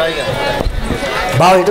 బావిడు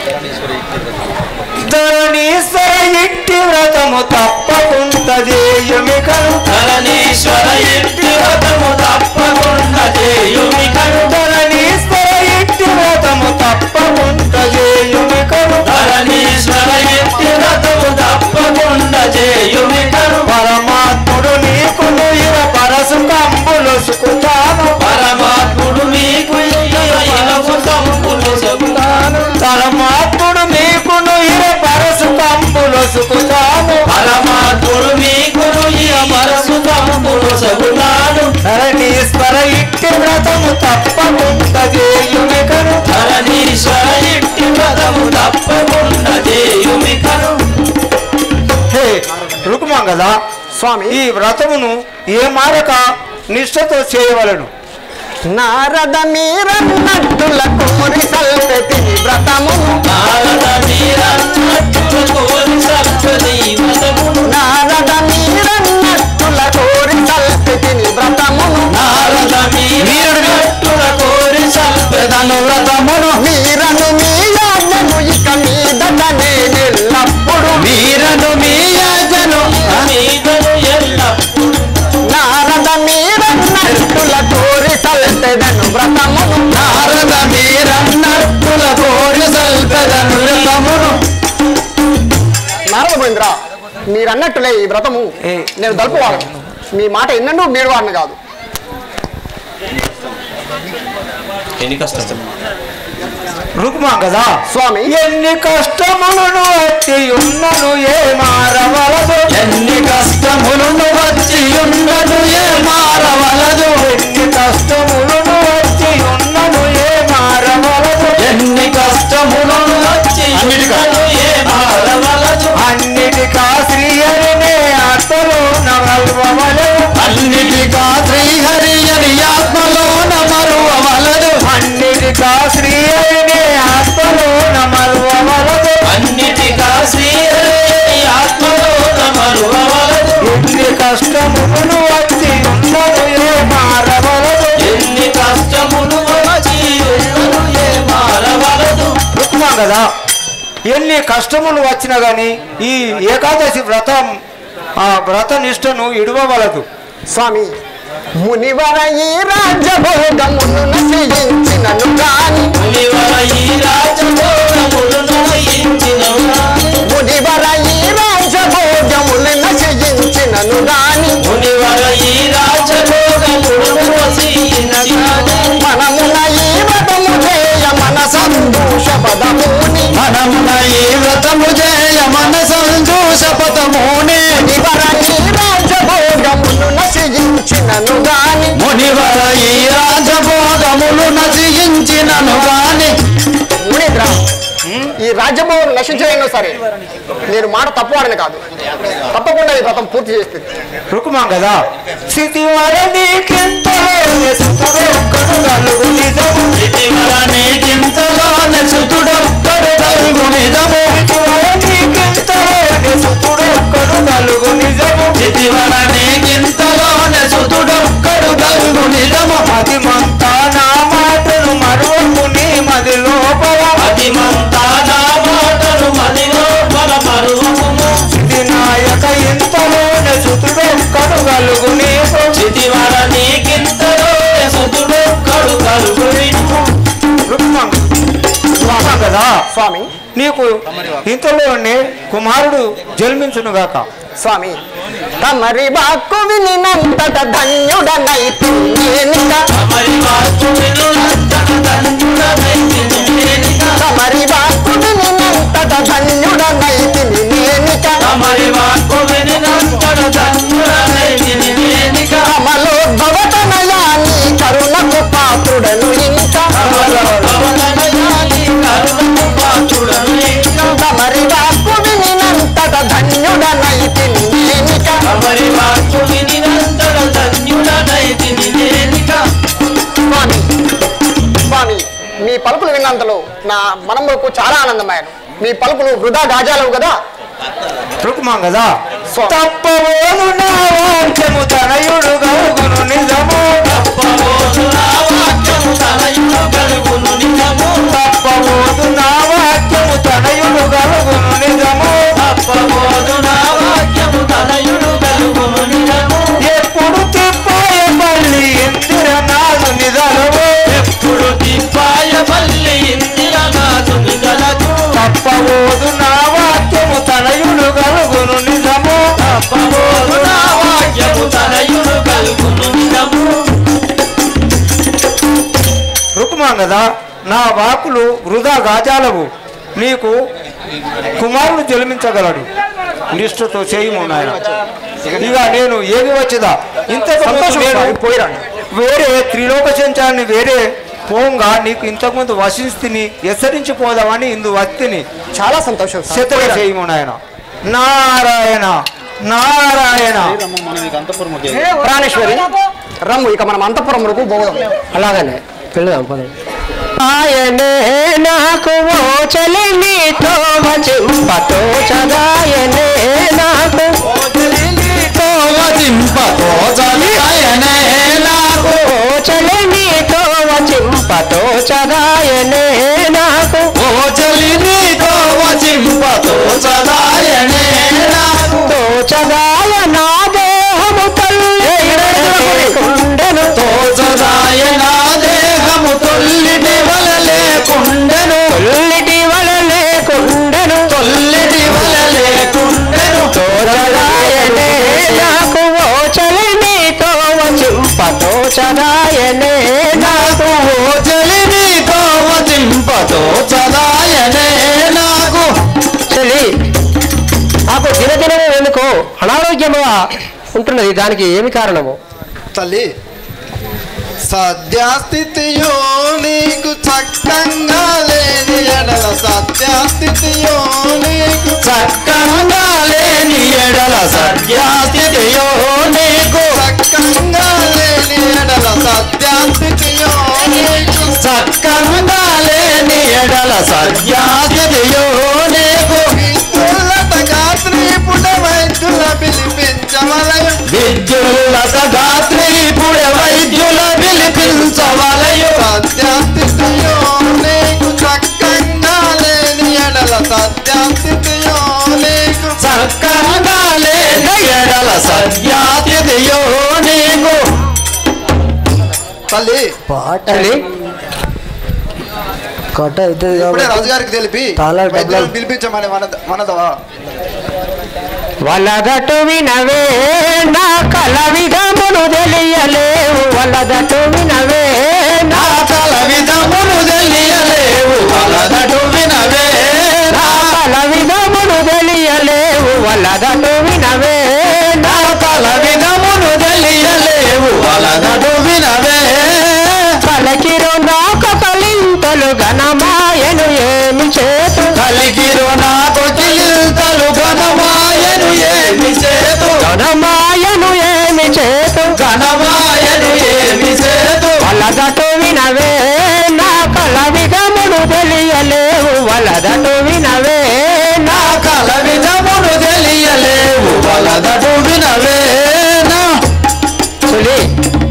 ధరణీశ్వర ఇట్టి వ్రతము తప్పకుండా చేయుమి కను ధరణీశ్వర ఇంటి వ్రతము తప్పకుండా చేయుమి కను ధరణీశ్వర ఇట్టి వ్రతము తప్పకుండా చేయుమి కను ధరణీశ్వర ఇంటి వ్రతము తప్పకుండా చేయుమి కను పరమాత్ముడు నీకు ఇర పరసు కంబులు సుకుతాను పరమాత్ముడు మీకు ఇలపు సంపులు చెబుతాను పరమాత్ముడు నీకు ఇర పరసు కంబులు సుకుతాను పరమాత్ముడు మీకు ఇయ మనసు సంపులు చెబుతాను ధరణీశ్వర ఇట్టి వ్రతము తప్పకుండా చేయుమి కను ధరణీశ్వర ఇంటి వ్రతము తప్పకుండా చేయుమి కను హే రుకుమంగళ స్వామి ఈ వ్రతమును ఏ మారక నిష్ఠతో చేయవలను నారద మీరన్నట్టుల కోరి సల్పెతి వ్రతమును నారద నీరన్నట్టుల కోరి సప్తది వ్రతమును నారద మీరన్నట్టుల కోరి సల్పెతి వ్రతమును నారద మీరన్నట్టుల కోరి సల్పెదను వ్రతమును మీరను మీ యాజ్ఞను ఇక మీదట నేనెల్లప్పుడు మీరను మీ యాజను మీదను ఎల్లప్పుడు నారద మీరన్నట్టుల కోరి సల్పెదను వ్రతమును నారద మీరన్నట్టుల కోరి సల్పెదను వ్రతమును నారద మహేంద్ర మీరన్నట్టులే ఈ వ్రతము ఏ. నేను దలుపువాడు మీ మాట ఎన్నడూ మీరు వాడిని కాదు ఎన్ని కష్టం రుకుమంగళ స్వామి ఎన్ని కష్టములను వచ్చి ఉన్నను ఏ మారవలదు ఎన్ని కష్టములను వచ్చి ఉన్నను ఏ మారవలదు ఎన్ని కష్టములను వచ్చి ఉన్నను ఏ మారవలదు ఎన్ని కష్టములను వచ్చి ఉన్నను ఏ మారవలదు అన్నిటికా శ్రీహరినే ఆత్మలో నవల్వలదు అన్నిటికా శ్రీహరి అని ఆత్మలోన మరువవలదు అన్నిటికా శ్రీహరినే ఆత్మలో నమల్వలదు అన్నిటికా శ్రీహరి అని ఆత్మలోన మరువవలదు ఎన్ని కష్టములను వచ్చి ఉన్నను ఏ మారవలదు ఎన్ని కష్టములు వచ్చి ఉన్నను ఏ మారవలదు రుక్మంగళ ఎన్ని కష్టములు వచ్చినా గాని ఈ ఏకాదశి వ్రతం ఆ వ్రత నిష్టను ఇడవవలదు స్వామి మునివర ఈ రాజ్యభోగమును నశయించినను గాని మునివర ఈ రాజభోగములను వహించినవు గాని మునివర ఈ రాజ్యభోగములు నశయించినను గాని మునివర ఈ రాజభోగములను వసించినగాని మనమున ఈ వ్రతము చేయ మన సంతోష పదముని మనమున ఈ వ్రతము చేయ మన సంతోష పదముని మునివర ఈ రాజ్యభోగములు నశయించినను గాని మునివర ఈ రాజభోగములు నశించినను గాని మునిద్ర ఈ రాజ్యభోగం నశించైనా సరే నేను మాట తప్పువాడని కాదు తప్పకుండా ఈ వ్రతం పూర్తి చేస్తుంది రుక్మంగళ స్థితి వరదీకింత నిజము ఇటీవల నీకింతలోనే సుతుడొక్కడు తరుగు నిజము వరదీకింత సుతుడొక్కడు నలుగు నిజము ఇటీవల నీకింతలోనే సుతుడొక్కడు తరుగు నిజము అది మంతా నా మాటను మరువకు నీ మది లోపల అతిమంతా నా మాటలు మదిలో బల మరువకుము ఇది నాయక ఇంతలోనే సుతుడొక్కడు కలుగు నీకు ఇటీవల నీకింతలోనే సుతుడొక్కడు తరుగు నిజము రుక్మంగళ స్వామి నీకు ఇంతలోనే కుమారుడు జన్మించునుగాక స్వామి తమరి వాక్కు వినినంతట ధన్యుడనైతి నేనిక మరి వాక్కు వినునంతట ధన్యుడనైతిని నేనిక. తమరి వాక్కు వినినంతట ధన్యుడనైతి నేనిక మరి వాక్కు వినినంతట ధన్యుడనైతిని నేనిక. కమలోద్భవతనయాని కరుణకు పాత్రుడను ఇంకా భవతనయాలి కరుణకు పాత్రుడను ఇంకా. తమరి వాక్కు వినినంతట ధన్యుడనైతి నేనిక మరి వాక్కు వినినంతట ధన్యుడనైతిని నేనిక. స్వామి స్వామి మీ పలుకులు విన్నంతలో నా మనములకు చాలా ఆనందమయ్యాను మీ పలుకులు వృధా గాజాలవు కదా రుక్మంగళ స్వామి. తప్పవోను నా వాక్యము తనయుడు గౌగును నిజము తప్పబోదు నా వాక్యము తనయుడు కలుగును నిజము. ఏమన్నదా నా వాకులు వృధా గాజాలవు నీకు కుమారుడు జన్మించగలడు నిష్ఠతో చేయము నాయన ఇక నేను ఏమి వచ్చేదా ఇంత సంతోషం స్వామి, పోయిరండి. వేరే త్రిలోక సంచారాన్ని వేరే పోంగా నీకు ఇంతకుముందు వశిస్తుని ఎసరించి పోదామని ఇందు వస్తిని చాలా సంతోషం స్వామి. శతగా చేయము నాయన నారాయణ నారాయణ ప్రాణేశ్వరి రమ్ము ఇక మనం అంతఃపురంకు పోదాం అలాగనే వెళ్దాం పదండి ఆయనే నాకు ఓ చలి నీతో వచింపతో చదాయనే నాకు నాకు ఓ చలి నీతో వచింపతో చదాయనే నాకు ఓ చలి నీతో వచింపతో సదాయనే నాకు తో చదాయ నా దేహము తల్లి కుండెను తో సదాయన దేహము తొల్లిటి వల లేకుండెను తొల్లిటి వల లేకుండెను తొల్లిటి వల లేకుండెను తో చదాయనే నాకు ఓ చలి నీతో వచింపతో చదాయనే నాకు నాకు ఓ చలి నీతో వచింపతో సదాయనే నాకు చెల్లి నాకు దినదినము ఎందుకో అనారోగ్యముగా ఉంటున్నది దానికి ఏమి కారణము తల్లి సత్యాస్థితియో నీకు చక్కంగా లేని ఎడల సత్యాస్థితియో నీకు చక్కంగా లేని ఎడల సత్యాస్థితియో నీకు చక్కంగా లేని ఎడల సత్యాస్థితియో నీకు చక్కంగా లేని ఎడల సత్యాస్థితియో నీకు విద్యుల్లత గాత్రి పుట వైద్యుల పిలిపించవలయం విద్యుల్లత గాత్రి పుడ వైద్యుల పిలిపించవలయు సత్యాస్థితియో నీకు చక్కంగా లేని ఎడల సత్యాస్థితియో నీకు చక్కంగా లేని ఎడల సత్యాస్థితియో నీకు తల్లి తల్లి కొట్ట అవుతుంది ఇప్పుడే రాజుగారికి తెలిపి తాళాలు వైద్యులను డబ్బాలు. పిలిపించమని మన మనదవా వలదటు వినవే నా కల విధమును తెలియలేవు వలదటు వినవే నా నా కల విధమును తెలియలేవు వలదటు వినవే నా కల విధమును తెలియలేవు వలదటు వినవే నా కల విధమును తెలియలేవు వలదటు వినవే పలకిరు నాకు కలింతలు ఘనమాయను ఏమి చేతు కలిగిరు నాకు కిలింతలు ఘనమాయను ఏమి చేతు ఘనమాయను ఏమి చేతు ఘనమాయను ఏమి చేతు వలదటు వినవే నా కల విధమును తెలియలేవు వలదటు వినవే నా నా కల విధమును తెలియలేవు వలదటు వినవే నా చెలి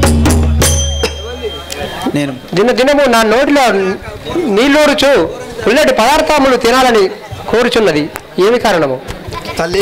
నేను దిన దినము నా నోటిలో నీళ్ళూరుచు పుల్లటి పదార్థములు తినాలని కోరుచున్నది ఏమి కారణము తల్లి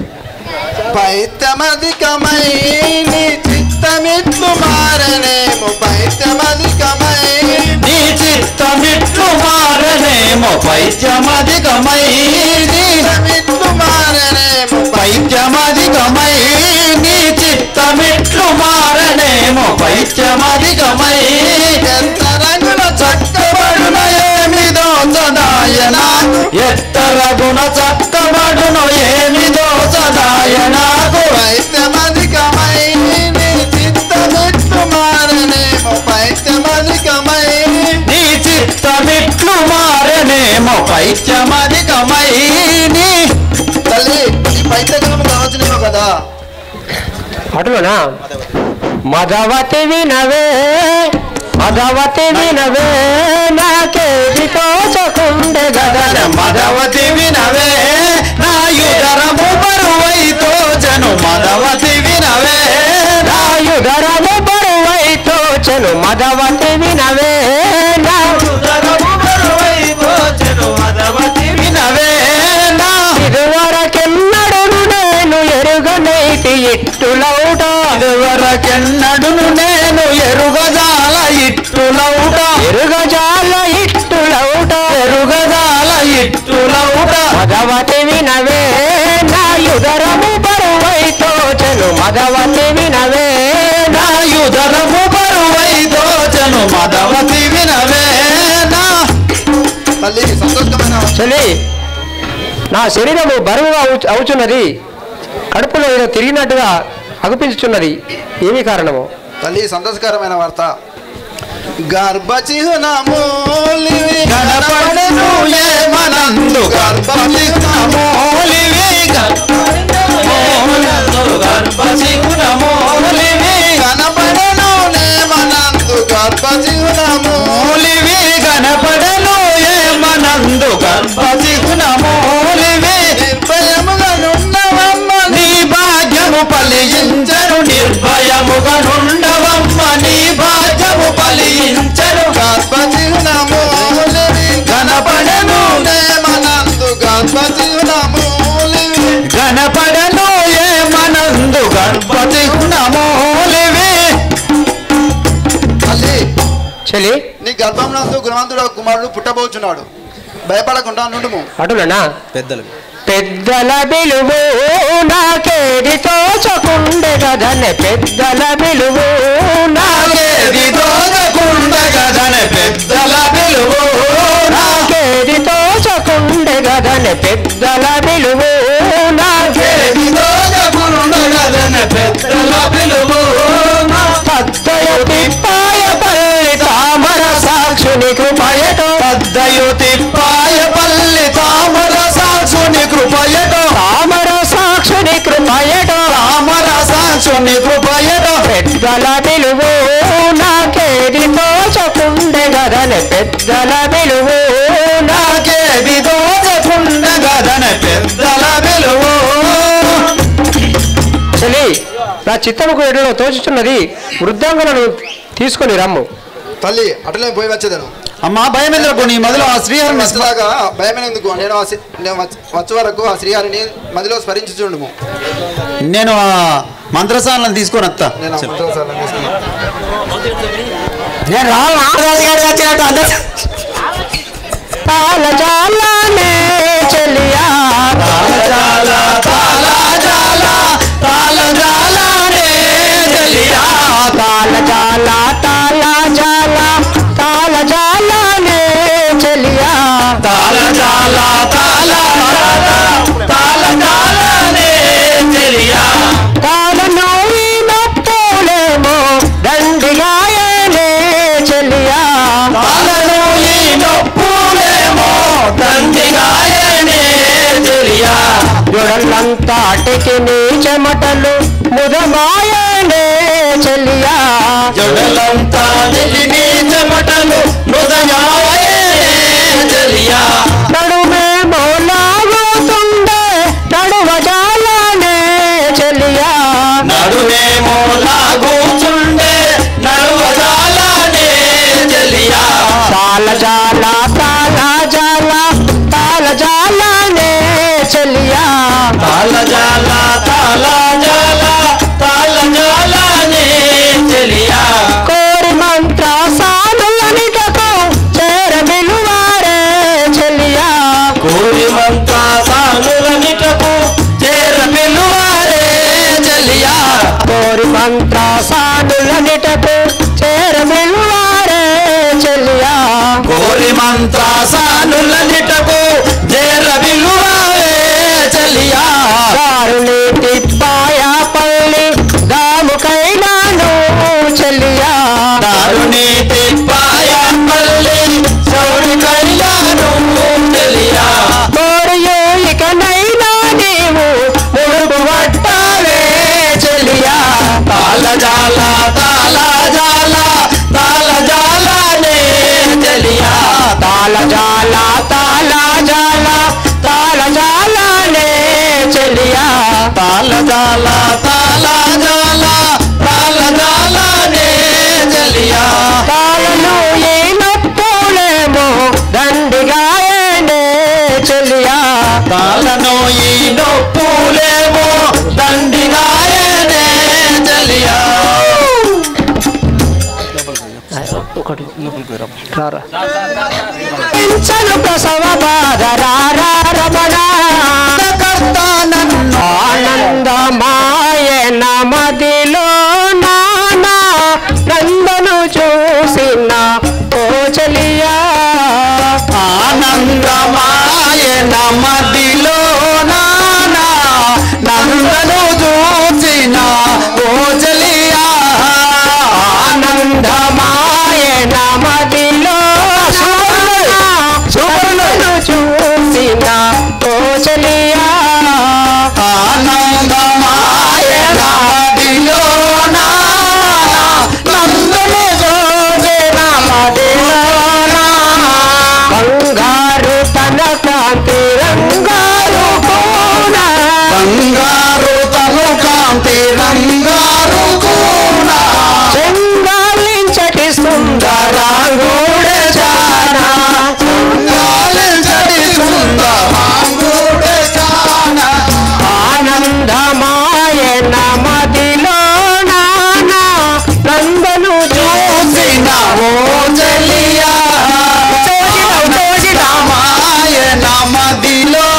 పైత్యమధికమై నీ చిత్తమిట్లు మారనేము పైత్యమధికమై నీ చిత్తమిట్లు మారనేమో పైత్యమధికమై నీ చిత్తమిట్లు మారనేము పైత్యమధికమై నీ చిత్తమిట్లు మారనేమో పైత్యమధికమై ఎంతరంగున చక్కబడున ఏమిదో సదాయనాకు ఎత్తరగుణ చక్కబడును ఏమిదో సదాయనాకు పైత్యమధికమై నీ చిత్తమిట్లు మారనేము పైత్యమధికమై నీ చిత్తమిట్లు మారనేమో పైత్యమధికమై నీ తల్లి ఈ పైత్యకాలం కావచ్చునేమో కదా అటులోనా మదవతి వినవే మదవతి వినవే నాకేది తోచకుండే గదన మదవతి వినవే నా యుదరము బరువైతో జను మదవతి వినవే నా నాయుధరము బరువై తోచెను మదవతి వినవే నా యుదరము బరువైతో జను మదవతి వినవే నా ఇదివరకెన్నడును నేను ఎరుగనైతి ఇట్టులౌట ఇదివరకెన్నడును నేను ఎరుగజాల ఇట్టులౌట ఎరుగజాల ఇట్టులౌట ఎరుగజాల ఇట్టులౌట మదవతి వినవే నా యుధరము బరువై తోచెను మదవతి వినవే నా యుదరము బరువైతో జను మదవతి వినవే తల్లి సంతోషకరమైన వార్త. చెల్లి నా శరీరము బరువుగా అవు- అవుచున్నది కడుపులో ఏదో తిరిగినట్టుగా అగుపించుచున్నది ఏమి కారణము తల్లి సంతోషకరమైన వార్త గర్భచిహ్నము గణపడను ఏమనందు గర్భచిహ్నము కనపడను నేమనందు గర్భచిహ్నము మూలివి గణపడను ఏమనందు గర్భసిగుణమూలివి నిర్భయముగా నుండవమ్మ నీ భాగ్యము ఫలించరు నిర్భయముగా నుండవమ్మ నీ భాగ్యము ఫలించరు గర్భచిహ్నము గణపడను నేమనందు గర్భచిహ్నము గణపడను ఏమనందు గర్భసిగుణమూలివి తల్లి చెల్లి నీ గర్భంనందు గుణవంతుడు ఒక కుమారుడు పుట్టబోచున్నాడు భయపడకుండా నుండుము అటులనా పెద్దలు పెద్దల విలువు నాకేది తోచకుండే కదనే పెద్దల విలువు నాకేది దోచకుండగదనే పెద్దల పిలువు నాకేది తోచకుండే కదనే పెద్దల విలువు నాకేది నాకేది దోచకుండగదనే పెద్దల పిలువు పద్దయ తిప్పాయ పల్లి తామర సాక్షుని కృపయటో పద్దయు తిప్పాయ పల్లి తామర సాక్షుని కృపయటో తామర సాక్షుని కృపయటో తామర సాక్షుని కృపయటో పెద్దల విలువు నాకేది తోచకుండే కదనే పెద్దల విలువు నాకే నాకేది దోచకుండగదనే పెద్దల పిలువు చెల్లి నా చిత్తముకు ఎడలో తోచుచున్నది వృద్ధాంగులను తీసుకొని రమ్ము తల్లి అటులే పోయి వచ్చేదను అమ్మా భయం ఎందుకు నీ మొదలు ఆ శ్రీహరిని స్మ- వచ్చేదాకా భయమైనందుకు నేను ఆ శ్రీ- నేను వచ్చే- వచ్చే వరకు ఆ శ్రీహరిని మదిలో స్మరించుచుండుము నేను ఆ మంత్రసాలను తీసుకొని వస్తా నేను ఆ మంత్రసాలను తీసుకున్నాను. నేను రాను నాగరాజు గారు వచ్చినట్టు అందరూ తాళ జాలనే చెలియా తాళజాల తాళజాల తాళజాలనే తెలియా తాళ జాల తాళ జాల తాళ జాలనే చెలియా తాళజాల తాళజాల తాళజాలనే తెలియా తాళ నోయి నప్పులేమో దండిగాయనే చెలియా తాళను ఈ నొప్పులేమో దండిగాయనే తెలియా జొడలంతాటికి నీ చెమటలు ముదమాయనే చెలియా జడలంతా నీ చెమటలు హృదయాయనే తెలియా నడుమే మోలాగుతుండే నడువ జాలనే చెలియా నడువేమో లాగూచుండే నడువజాలనే తెలియా తాళ జాల తాళ జాల తాళ జాలనే చెలియా తాళజాల తాళజాల తాళజాలనే తెలియా కోరి మంత్ర సానులనిటకు చేర విలువారే చెలియా కోరిమంత సానులనిటకు చేర పిలువారే చెలియా కోరి మంత్ర సానులనిటకు చేర విలువారే చెలియా కోరిమంత సానులనిటకు చేర పిలువారే చెలియా దారుని తిప్పాయ పల్లి దాముకైనాను చెలియా దారుని తిప్పాయ పల్లి సౌరి కళ్యాణు తెలియా కోరియో ఇకనైనా నీవు ముడుపు పట్టాలే చెలియా తాళజాల తాళజాల తాళజాలనే తెలియా తాళ జాల తాళ జాల తాళ జాలనే చెలియా తాళజాల తాళజాల తాళజాలనే తెలియా తాళను ఏ నప్పులేమో దండిగాయనే చెలియా తాళను ఈ నొప్పులేమో దండిగాయనే తెలియా పింఛను ప్రసవ బాధ రారా రమణ ఆనందమాయ నమదిలో నానా నందను చూసిన ఓ చెలియా ఆనంద ఆనందమాయన మదిలో నానా నందను చూసిన ఓజలియా ఆనందమాయన మదిలో సువర్ణను చూసిన కోచలియా ఆనందమాయన మదిలో నానా నందను చూసిన మదిలోనా బంగారు తన కాంతి రంగారు కోన బంగారు తను కాంతి రంగారు కూడా చెంగాలించటి సుందరాంగుడే చానా గాలించడి సుందరాంగుడే చానా ఆనందమాయన మదిలో నానా నందను చూసిన ఓ చెలియా చూసిన రామాయణ మదిలో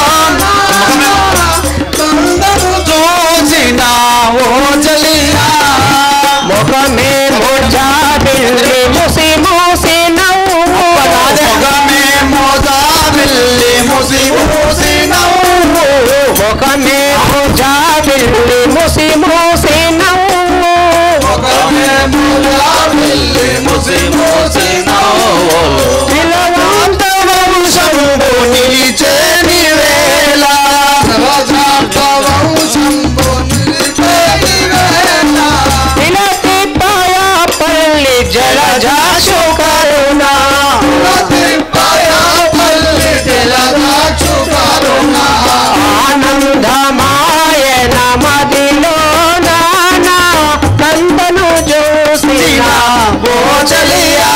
నందను చూసిన ఓ చెలియా ముఖమే ముజాబిల్లి ముసి ముసి నవ్వు మొగమే మోదా వెళ్ళి ముసి ముసి నవ్వు ముఖమే ముజాబిల్లి ముసి ముసి నవ్వు మొగమే మోదా వెళ్ళి ముసి ముసి నవ్వు పిలవంత వంశంబు నిలిచేని వేళ వంశంబు నిలిచేని వేళ పిలతిపాయ పల్లి జలజాసు కరుణ పల్లి తెలదాచు కరుణ ఆనందమాయన మదిలో నానా నందను చూసిన ఓచలియా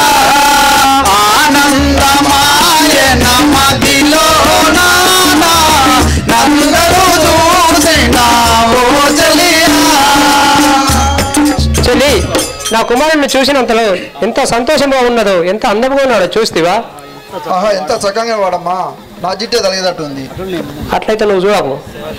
ఆనందమాయన మదిలో నానా నందరు చూసిన ఓచలియా చెల్లి నా కుమారుడిని చూసినంతలో ఎంత సంతోషంగా ఉన్నదో ఎంత అందంగా ఉన్నాడో చూస్తేవా ఆహా ఎంత చక్కగా వాడమ్మా నా జిట్టే తలిగేటట్టు ఉంది అట్లయితే నువ్వు చూడకు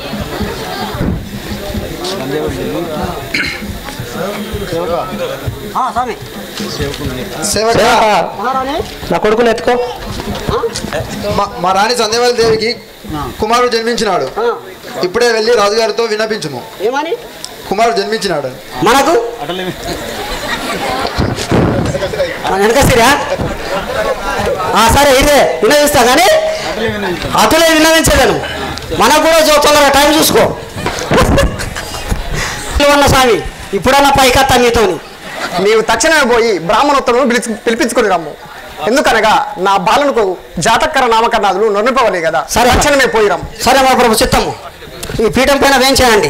సేవక సేవక, నా కొడుకుని ఎత్తుకో మా- మా రాణి సందేవాల దేవికి కుమారుడు జన్మించినాడు ఇప్పుడే వెళ్ళి రాజుగారితో విన్నపించుము ఏమని కుమారుడు జన్మించినాడు మనకు వెనకసిరా సరే ఇదే వినవిస్తా కానీ అతులే విన్నవించలేను మనకు కూడా చూ- తొందరగా టైం చూసుకో ఉన్న స్వామి ఇప్పుడన్నా పైకత్తా నీతోని నీవు తక్షణమే పోయి బ్రాహ్మణోత్తరం పిలిచి పిలిపించుకుని రమ్ము ఎందుకనగా నా బాలనుకు జాతకర నామకరణాదులు నొన్నిపోవాలి కదా సరే తక్షణమే పోయి రమ్ము సరే మా ప్రభు చిత్తము ఈ పీఠం పైన వేయించేయండి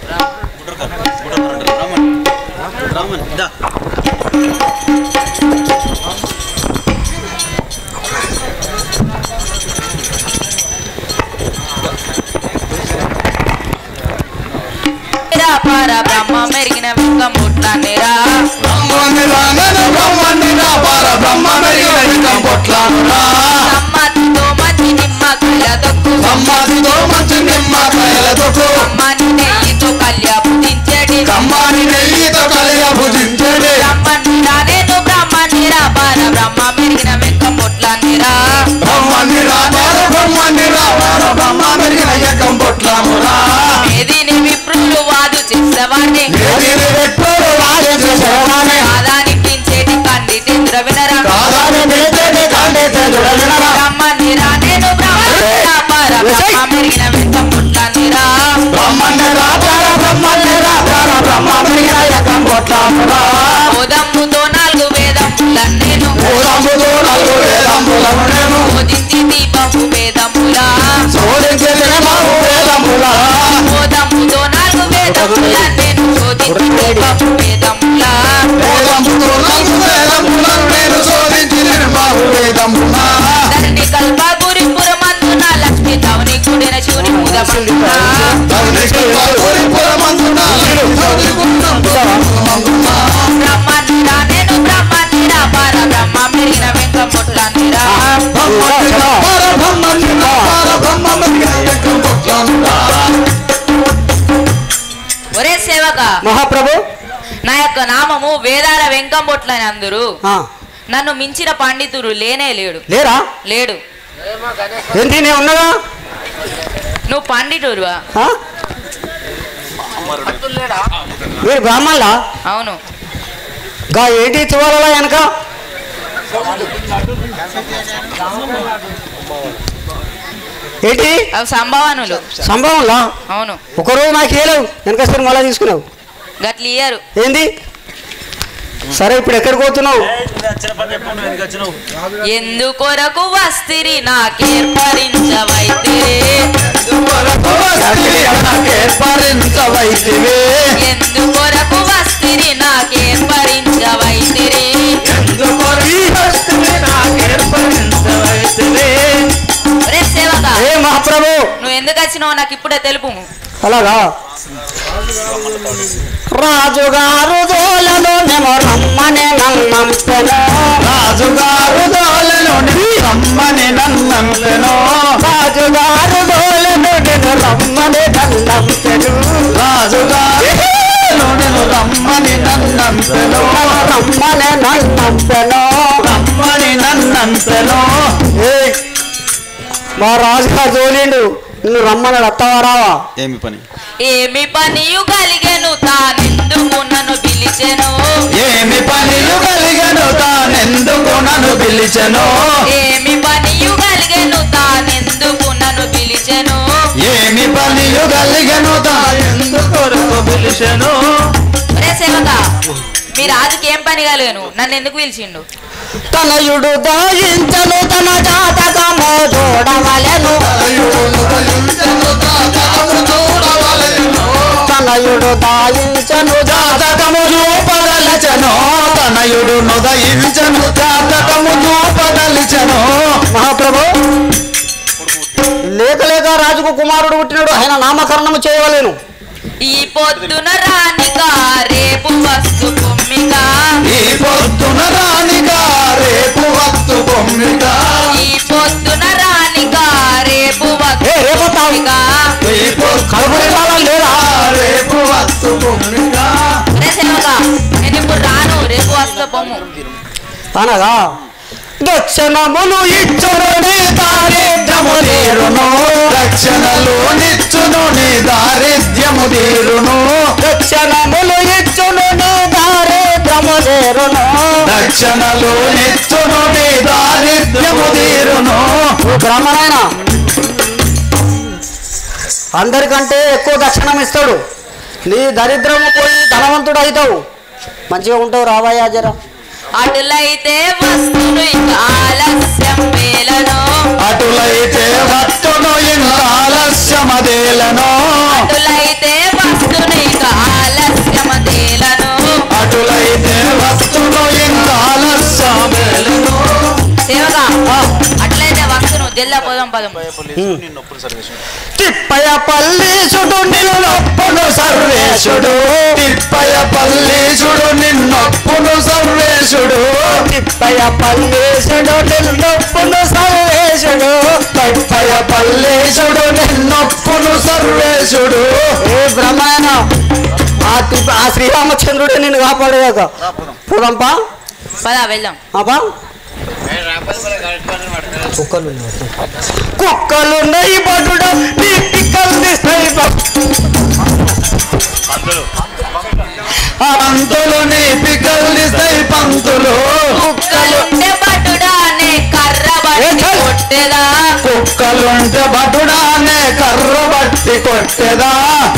పర బ్రహ్మ మెరిగిన వెంక ముట్లనిరా బ్రహ్మని రానను బ్రహ్మని రా పర బ్రహ్మ మెరిగిన వికం పొట్లానురా సమ్మతితో మంచి నిమ్మకాయల దొక్కు సమ్మతితో మంచి నిమ్మకాయల తొక్కు అమ్మని నెయ్యితో కళ్యా పుదించడి కమ్మాని నెయ్యితో కలియ భుజించడే బ్రహ్మనిరా నేను బ్రహ్మనిరా పర బ్రహ్మ మెరిగిన వెంక ముట్లనిరా బ్రహ్మని రా పర బ్రహ్మని రా పర బ్రహ్మ మెరిగిన వికం పొట్లానురా ఏదిని విప్రులు వాదు చేసేవాడిని ఏదిని వెట్టుడు రాజేసి శరణానే కాదానికించేది కండితేంద్ర వినరా కాదాని నిలిచేటి కాండే తెదుడ వినరా బ్రహ్మనిరా నేను బ్రహ్మనిరా పర బ్రహ్మ మెరిగిన వెంక ముట్లనిరా బ్రహ్మని రా పర బ్రహ్మని రా పర బ్రహ్మ మెరిగిన వికం పొట్లానురా ఓదమ్ముతో నాలుగు వేదముల నేను ఊరంబుతో నలుగు వేదంబులను నేను బోధించి దీపము వేదములా శోధించిన బాబు వేదములా ఓదమ్ముతో నాలుగు వేదముల నేను బోధించి దీపము వేదములా వేదంబుతో నలుగు వేదములను నేను శోధించిన బాబు వేదములా ధరణి కల్ప గురి పురమందున లక్ష్మి తవని కూడిన శివుని ముదమందున ధరణికి వారి పురమందున బ్రహ్మనిరా నేను బ్రహ్మనిరా పర బ్రహ్మ మెరిగిన వెంక ముట్లనిరా పరబ్రహ్మని పరబ్రహ్మని ఒరే సేవక మహాప్రభు నా యొక్క నామము వేదాల వెంకంబొట్లని అందరు ఆ, నన్ను మించిన పండితుడు లేనే లేడు లేరా లేడు ఏంటి నేను ఉన్నదా నువ్వు పండితుడువా ఆ? మీరు బ్రాహ్మణులా అవును గా ఏంటి తివాలలో వెనక ఏంటి అవి సంభావనలు సంభవంలా అవును ఒకరోజు నాకు ఏలేవు వెనకస్తారు మళ్ళా తీసుకున్నావు గట్లు ఇయ్యరు ఏంది సరే ఇప్పుడు ఎక్కడికి పోతున్నావు ఎందుకొరకు వస్తిరి నాకేర్పరించవైతే ఏర్పరించవైతివే ఎందుకొరకు వస్తిరి నాకేర్పరించవైతే రే సేవక ఏ మహాప్రభు నువ్వు ఎందుకు వచ్చినావు నాకు ఇప్పుడే తెలుపు అలాగా రాజుగారు దోలను మేము రమ్మని నన్నంపెను రాజుగారు దోలను రమ్మని నన్నంపెను రాజుగారు దోలను నేను రమ్మని నన్నంపెను రాజుగారు నేను రమ్మని నన్నంపెను రమ్మని నన్నంపెను రమ్మని నన్నంపెను ఏయ్, మా రాజుగారు తోలిండు నిన్ను రమ్మని అత్తవారావా ఏమి పని ఏమి పనియు కలిగెను తానెందుకు నన్ను పిలిచెను ఏమి పనియు కలిగను తానెందుకు నన్ను పిలిచెను ఏమి పనియు కలిగెను తానెందుకు నన్ను పిలిచెను ఏమి పనియు కలిగను తానెందుకు పిలిచెను రే సేవక మీ రాజుకి ఏం పని కలిగను నన్ను ఎందుకు పిలిచిండు తనయుడు దాయించను తన జాతకము చూడవలెను తనయుడు దాయించను జాతకము చూపదలిచెను తనయుడు నుదయించను జాతకము చూపదలిచెను మహాప్రభు లేక లేక రాజుకు కుమారుడు పుట్టినాడు ఆయన నామకరణము చేయవలేను ఈ పొద్దున రానిక రేపు వస్తు కొమ్మిక ఈ పొద్దున రానిక రేపు వత్తు బొమ్మిక ఈ పొద్దున రానిక రేపు ఏ, రేపు వస్తావు. వస్తుక ఈ పొద్దున కడుపు నిండాలా లేదా రేపు వత్తు బొమ్మిక రే సేవక నేను ఇప్పుడు రాను రేపు వస్తా పొమ్ము అనగా దక్షిణములు ఇచ్చును నీ దారిద్రము తీరును రక్షణలో నిచ్చును నీ దారిద్ర్యము తీరును దక్షిణములు ఇచ్చును నీ దారిద్రము తీరును రక్షణలో నిచ్చును నీ దారిద్ర్యము తీరును ఓ బ్రాహ్మణాయన అందరికంటే ఎక్కువ దక్షిణం ఇస్తాడు నీ దరిద్రము పోయి ధనవంతుడు అవుతావు మంచిగా ఉంటావు రావయ్యా జరా అటులైతే వస్తును ఇక ఆలస్యం వేలను అటులైతే వత్తును ఇంత ఆలస్యమదేలను అటులైతే వస్తును ఇక ఆలస్యం తేలను అటులైతే వత్తును ఇంత ఆలస్యమేలను సేవగా అట్లయితే వస్తును జల్దా పోదాం పదం తిప్పయ పల్లీసుడు నిన్నొప్పును సర్వేశుడు తిప్పయ పల్లీసుడు నిన్నొప్పును సర్వేశుడు తిప్పయ పల్లీసుడు నిన్నొప్పును సర్వేశుడు తిప్పయ పల్లీసుడు నిన్నొప్పును సర్వేశుడు ఏ బ్రహ్మాయణ ఆ తిప్ప ఆ శ్రీరామచంద్రుడే నిన్ను కాపాడేదాక పోదాంపా పదా వెళ్దాం అబ్బా కుక్కలు కుక్కలున్నాయి పట్టుడు నీ పిక్కలు తీస్తాయి పంతులు నీ పికల్లిస్తాయి పంతులు కుక్కలుంటే బటుడానే కర్ర బట్టి కొట్టేదా కుక్కలుంటే బటుడానే కర్ర బట్టి కొట్టెదా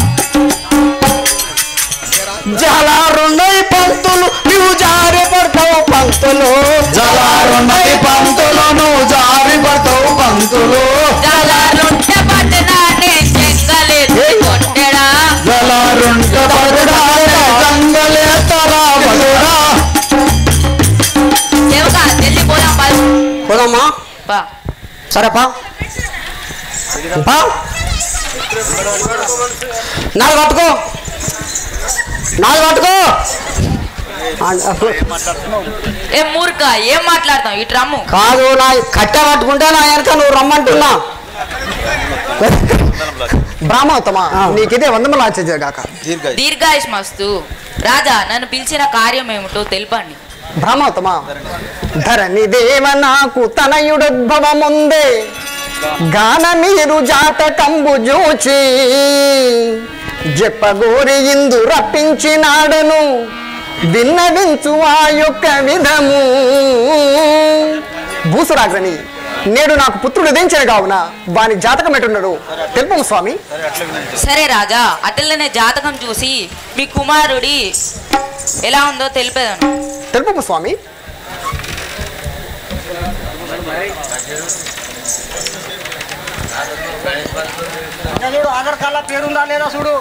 జలారున్నాయి పంతులు నువ్వు జారి పడతావు పంతులు జలారున్నది పంతులు నువ్వు జారి పడతావు పంతులు జలాలుంటే బటుడానే చెంగలెత్తి కొట్టెడా జలారుంటే బటుడానే గంగలేతరా బటుడా సేవగా జల్ది పోదాం పదం పోదామా పా సరే పా పా నాలుగు పట్టుకో నాలుగు పట్టుకో ఏ మూర్ఖ ఏం మాట్లాడతాం ఇటు రమ్ము కాదు నా కట్టె పట్టుకుంటే నా వెనక నువ్వు రమ్మంటున్నా బ్రాహ్మణోత్తమా నీకిదే వందములు ఆచర్యగాక దీర్ఘాయుష్ మస్తు రాజా నన్ను పిలిచిన కార్యం ఏమిటో తెలుపండి బ్రహ్మోత్తమ ధరణి దేవ నాకు తనయుడుద్భవముందే గాన మీరు జాతకంబు జూచి జప్పగోరి ఇందు రప్పించినాడను విన్నవించు ఆ యొక్క విధము భూసురాగ్రని నేడు నాకు పుత్రుడు ఉదయించిన కావున వాని జాతకం ఎటున్నాడు తెలుపు స్వామి సరే రాజా అటల్లనే జాతకం చూసి మీ కుమారుడి ఎలా ఉందో తెలిపేదాను తెలుపు స్వామి చూడు ఆధార్ కార్డులో పేరుందా లేదా చూడు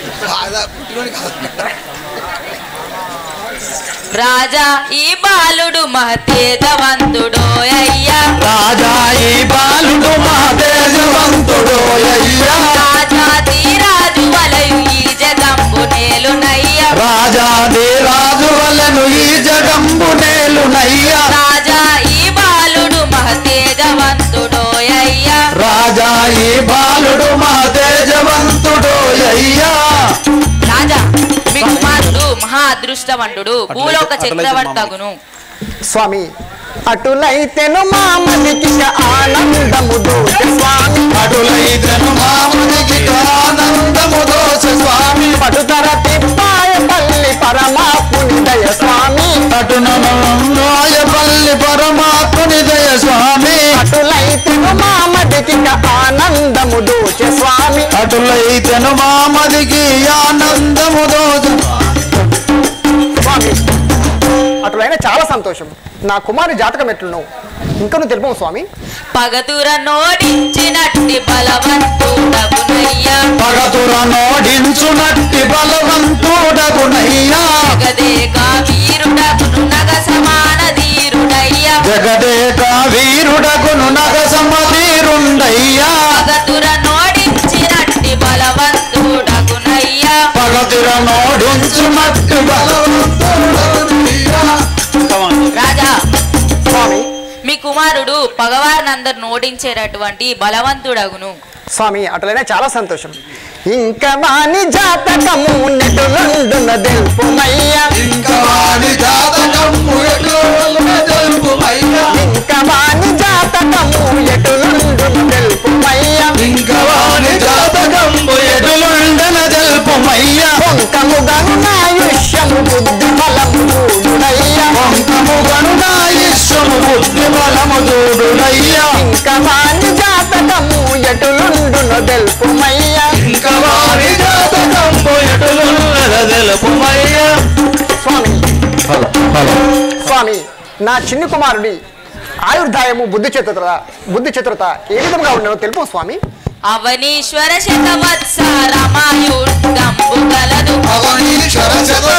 రాజా ఈ బాలుడు మహతేజవంతుడో అయ్యా రాజా ఈ బాలుడు మా దేశవంతుడు అయ్యా రాజా తీరాజు వలయు ఈ జగంబు నేలునయ్యా రాజా రాజు వలను ఈ జగంబు నేలునయ్యా రాజా ఈ బాలుడు మహతేజవంతుడో అయ్యా రాజా ఈ బాలుడు మా తేజవంతుడు అయ్యా రాజా మీ కుమారుడు మహా అదృష్టవంతుడు భూలోక చక్రవర్తగును స్వామి అటులైతేను మామనికి ఆనందము దూత స్వామి అటులైతను మామనికి ఆనందము దోష స్వామి పటుతర తిప్పాయ పల్లి పరమాత్ముని దయ స్వామి అటునోయపల్లి పరమాత్ముని దయ స్వామి అటులైతేను మామదికి ఆనందము దూచ స్వామి అటులైతను మామదికి ఆనందము దోష స్వామి అటులైన చాలా సంతోషం నా కుమారి జాతకం ఎట్లును ఇంకను తెలుపు స్వామి పగతుర నోడించినట్టి బలవంతుడగునయ్యా పగతుర నోడించునట్టి బలవంతుడగునయ్యా జగదేక వీరుడగును నగ సమాన ధీరుడయ్యా జగదేక వీరుడగును నగ సమధీరుండయ్యా పగతుర నోడించినట్టి బలవంతుడగునయ్యా పగతుర నోడించునట్టి బలవంతుడగునయ్యా రాజా స్వామి మీ కుమారుడు పగవారినందరు నోడించేటటువంటి బలవంతుడగును స్వామి అటులైనా చాలా సంతోషం ఇంకా వాని జాతకము నెటులండున తెలుపుమయ్యా ఇంకా వాని జాతకము ఎటులను తెలుపుమయ్యా ఇంకా వాని జాతకము ఎటులండున తెలుపుమయ్యా ఇంకా వాని జాతకంబు ఎటులుండన తెలుపుమయ్యా పొంకము గనునాయుష్యము బుద్ధి బలము చూడుడయ్యా వంకము గణునాయిశ్వము బుద్ధి బలము చూడునయ్యా ఇంకా వాని జాతకము ఎటులుండున తెలుపుమయ్యా ఇంకా వాని జాతకంబు ఎటులుండన తెలుపుమయ్యా స్వామి స్వామి నా చిన్ని కుమారుడి ఆయుర్దాయము బుద్ధి చతురత బుద్ధి చతురత ఏ విధంగా ఉండనో తెలుపు స్వామి అవనీశ్వర శతవత్స రమాయుర్గంబు గలదు అవనీశ్వర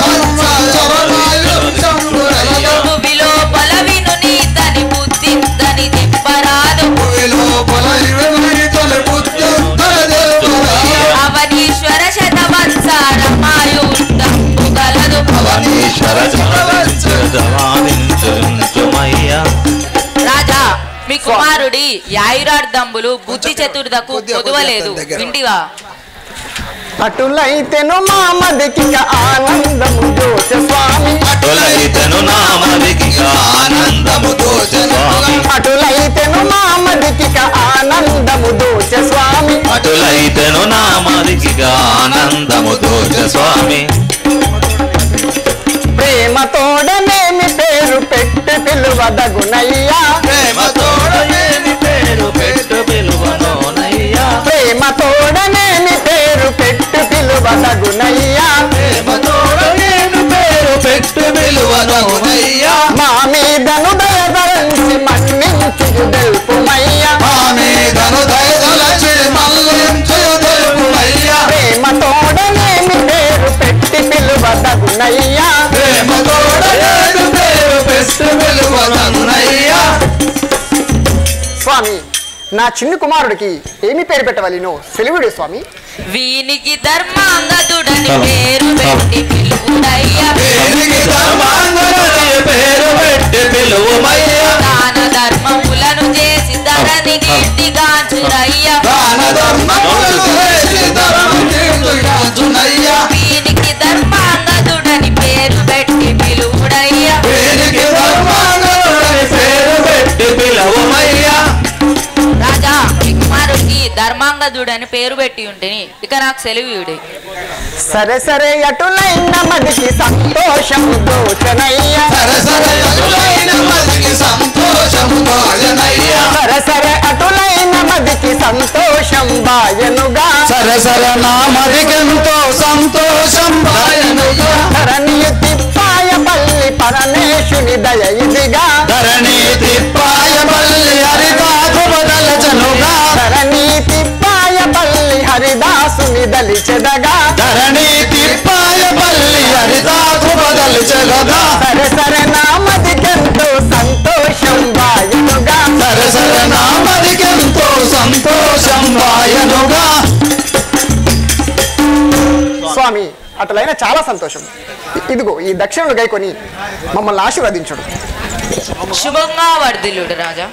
శతసంవత్సరమాయుర్గంబుగలదు. విలోపల విను నీతని బుద్ధిందని దింపరాదు లోపల ఇరువురి తొలి బుద్ధుద్ధర తెలుపుమయ్యా. అవనీశ్వర శతవత్స రమాయుర్గంబు గలదు అవనీశ్వర రాజా మీ కుమారుడి యాయురార్ధంబులు బుద్ధి చతుర్దకు పొదువలేదు వింటివా అటులైతేను మామదికి ఆనందము దోష స్వామి అటులైతను నామదికి ఆనందము దోచస్వామి అటులైతేను మామదికి ఆనందము దోష స్వామి అటులైతను నామదికి ఆనందము దోచస్వామి ప్రేమతోడనేమి పేరు పెట్టి పిలువదగునయ్యా ప్రేమతోడనేమి పేరు పెట్టు పిలువనోనయ్యా ప్రేమతోడనేమి పేరు పెట్టి పిలువదగునయ్యా ప్రేమతోడనేమి పేరు పెట్టు పిలువనోనయ్యా మా మీదను దయదరించి మన్నించు తెలుపుమయ్యా మా మీదను దయదలచి మల్లించు తెలుపుమయ్యా ప్రేమతోడనేమి పేరు పెట్టి పిలువదగునయ్యా ప్రేమతోడనేమి పేరు పెట్టు పిలువనోనయ్యా స్వామి నా చిన్ని కుమారుడికి ఏమి పేరు పెట్టవలను సెలవుడు స్వామి వీనికి ధర్మాంగదుడని పేరు పెట్టి పిలువుడయ్యా పేరుకి ధర్మాంగనని పేరు పెట్టి పిలువమయ్యా దాన ధర్మములను చేసి ధరని కీర్తిగాంచురయ్యా దాన ధర్మములను చేసి ధర్మం కీర్తిగాంచునయ్యా వీనికి ధర్మాంగదుడని పేరు పెట్టి పిలువుడయ్యా వీరికి వీరభద్రుడు అని పేరు పెట్టి ఉంటేని ఇక నాకు సెలవు సరే సరే అటులైన మదికి సంతోషం దోచనయ్య సరే సరే అటులైన మదికి సంతోషము బాయనయ్య సరే సరే అటులైన మదికి సంతోషం బాయనుగా సరే సరే నా మదికెంతో సంతోషం బాయనయ్య ధరణి తిప్పాయ పల్లి పరమేశుని దయ ఇదిగా ధరణి తిప్పాయ బల్లి హరితాకు బదలచనుగా ధరణి తిప్పాయ పల్లి హరిదాసుని దలిచెదగా ధరణి తిప్పాయ బల్లి హరితాకు బదలచనుగా సరే సరే నా మదికెంతో సంతోషం బాయనుగా సరే సరే నా మదికెంతో సంతోషం బాయనుగా స్వామి అటులైన చాలా సంతోషం ఇదిగో ఈ దక్షిణలు గైకొని మమ్మల్ని ఆశీర్వదించుడు శుభంగా వర్ధిల్లుడు రాజా